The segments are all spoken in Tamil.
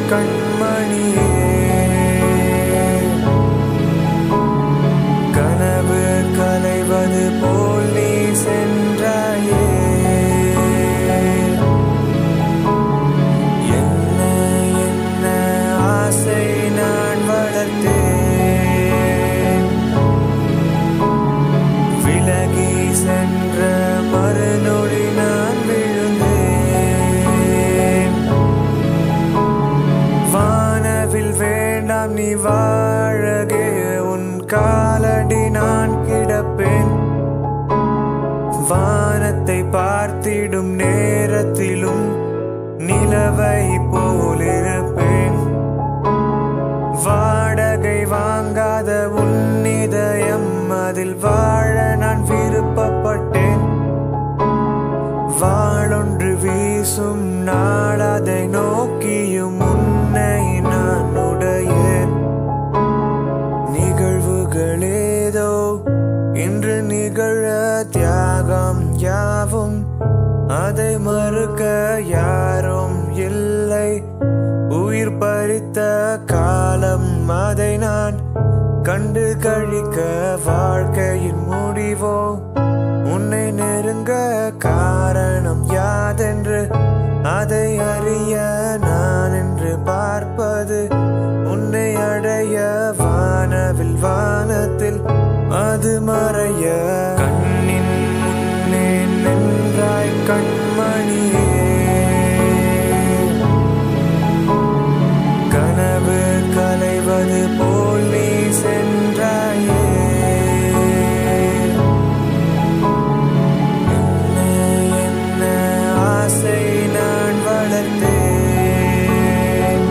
கண்மணியே கனவு கலைவது போல் நீ சென்றாயே என்ன என்ன ஆசை நான் வளர்த்தேன் விலகி சென்ற மறுநொடி நான் விழுந்தேன் வானவில் வேண்டாம் நீ வாழகே உன் காலடி நான் கிடப்பேன் வானத்தை பார்த்திடும் நேரத்திலும் நிலவை போலிருப்பேன் வாடகை வாங்காத உன் இதயம் அதில் வாழ நான் விருப்பப்பட்டேன் வாளொன்று வீசும் நாள் அதை நோக்கியும் உன்னை நான் உடையேன் நிகழ்வுகளேதோ இன்று நிகழ தியாகம் யாவும் அதை மறுக்க யாரும் இல்லை உயிர் பறித்த காலம் அதை நான் கண்டு கழிக்க வாழ்க்கையின் முடிவோ உன்னை நெருங்க காரணம் யாதென்று அதை அறிய நான் என்று பார்ப்பது உன்னை அடைய வானவில் வானத்தில் அது மறைய கண்ணின் முன்னே நின்றாய் கண்மணியே கனவு கலைவது போல் நீ சென்றாயே என்ன என்ன ஆசை நான் வளர்த்தேன்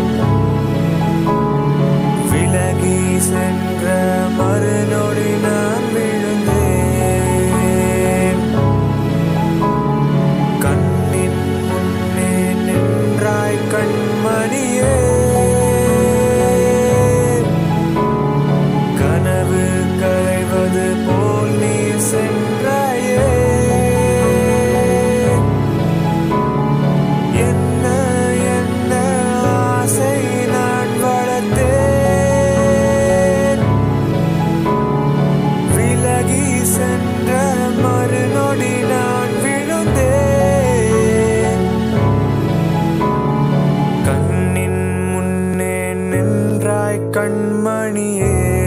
விலகி சென்ற மறுநொடி நான் விழுந்தேன் கண்ணின் முன்னே நின்றாய் கண்மணியே கனவு கலைவது போல் நீ சென்றாயே என்ன என்ன ஆசை நான் வளர்த்தேன் விலகி சென்ற மறுநொடி நான் விழுந்தேன் கண்ணின் முன்னே நின்றாய் கண்மணியே